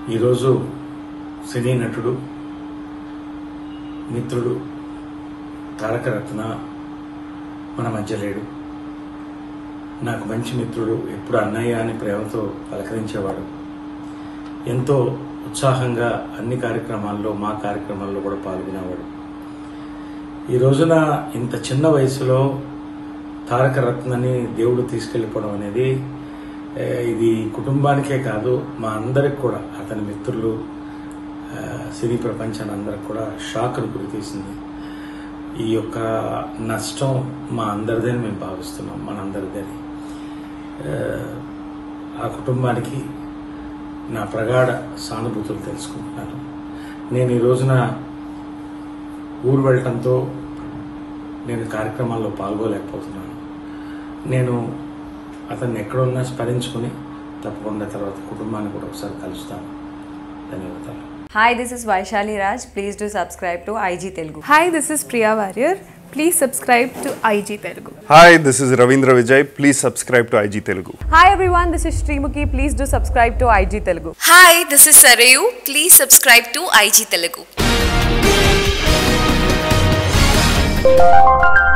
ఈరోజు సినీ నటుడు మిత్రుడు తారక రత్న మన మధ్య లేడు నాకు మంచి మిత్రుడు ఎప్పుడు అన్నయ్య అని ప్రేమతో పలకరించేవాడు ఎంతో ఉత్సాహంగా అన్ని కార్యక్రమాల్లో మా కార్యక్రమాల్లో కూడా పాల్గొనేవాడు ఈ రోజున ఇంత చిన్న వయసులో తారక రత్నని దేవుడు తీసుకెళ్ళిపోవడం అనేది ఏ, ఇది కుటుంబానికే కాదు మా అందరికి కూడా అతని మిత్రులు ఆ, సినీ ప్రపంచాన్ని అందరికి కూడా షాక్ను గురితీసింది ఈ యొక్క నష్టం మా అందరిదని మేము భావిస్తున్నాం మనందరిదని ఆ, ఆ కుటుంబానికి నా ప్రగాఢ సానుభూతులు తెలుసుకుంటున్నాను నేను ఈ రోజున ఊరు వెళ్ళటంతో నేను కార్యక్రమాల్లో పాల్గొలేకపోతున్నాను నేను అతన్ని ఎక్కడున్నా స్మరించుకుని తప్పకుండా తర్వాత కుటుంబాన్ని కూడా ఒకసారి కలుస్తాను ధన్యవాదాలు Hi, this is Vaishali Raj. Please do subscribe to IG Telugu. Hi, this is Priya Warrior. Please subscribe to IG Telugu. Hi, this is Ravindra Vijay. Please subscribe to IG Telugu. Hi everyone, this is Srimuki. Please do subscribe to IG Telugu. Hi, this is Sarayu. Please subscribe to IG Telugu.